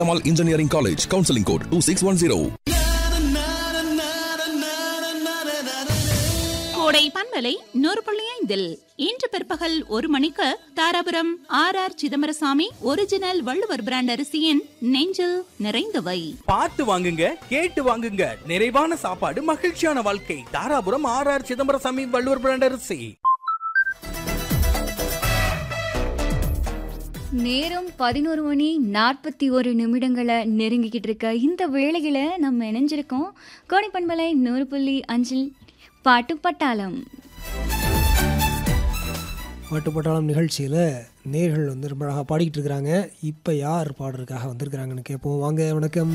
Kamal Engineering College, Counseling Code 2610. கோடை பண்பலை நூறு புள்ளி ஐந்தில் இன்று பிற்பகல் ஒரு மணிக்கு Dharapuram R R Chidambaraswamy original Valluvar brand அரிசியின் நெஞ்சில் நிறைந்தவை பார்த்து வாங்குங்க கேட்டு வாங்குங்க நிறைவான சாப்பாடு மகிழ்ச்சியான வாழ்க்கை Dharapuram R R Chidambaraswamy Valluvar brand அரிசி நேரம் பதினோரு மணி நாற்பத்தி ஒரு நிமிடங்களை நெருங்கிக்கிட்டு இருக்க இந்த வேளையில நம்ம இணைஞ்சிருக்கோம் கோடைப்பண்பலை நூறு புள்ளி அஞ்சில் பாட்டு பட்டாளம் பாட்டுப்பட்டாளம் நிகழ்ச்சியில் நேர்கள் வந்து ரொம்ப அழகாக பாடிக்கிட்டு இருக்கிறாங்க இப்போ யார் பாடுறதுக்காக வந்திருக்கிறாங்கன்னு கேட்போம் வாங்க வணக்கம்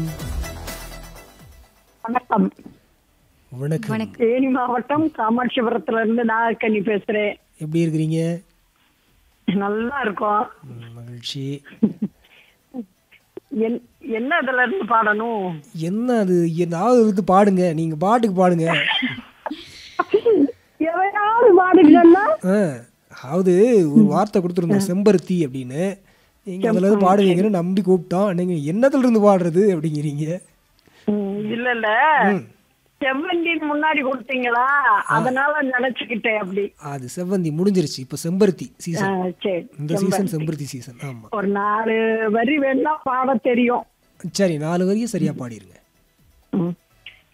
வணக்கம் வணக்கம் வணக்கம் தேனி மாவட்டம் காமாட்சிபுரத்துல இருந்து நாகக்கனி பேசுறேன் எப்படி இருக்கிறீங்க நல்லா இருக்கோம் ம், மகிழ்ச்சி என்- என்ன இதுல இருந்து பாடணும் என்ன அது ஏதாவது இருந்து பாடுங்க நீங்கள் பாட்டுக்கு பாடுங்க எவையாவது பாடுங்கன்னா ஆ அதாவது ஒரு வார்த்தை கொடுத்துருந்தோம் செம்பருத்தி அப்படின்னு நீங்கள் அதில் இருந்து பாடுவீங்கன்னு நம்பி கூப்பிட்டோம் நீங்கள் என்னத்துல இருந்து பாடுறது அப்படிங்கிறீங்க ம், இல்ல இல்ல செவ்வந்தி முன்னாடி கொடுத்தீங்களா அதனால நினைச்சுக்கிட்டேன் அப்படி அது செவ்வந்தி முடிஞ்சிருச்சு இப்போ செம்பருத்தி ஆ, சீசன் சரி இந்த சீசன் செம்பருத்தி சீசன் ஆமாம் ஒரு நாலு வரி வேணா பாட தெரியும் சரி நாலு வரையும் சரியாக பாடிருங்க ம்.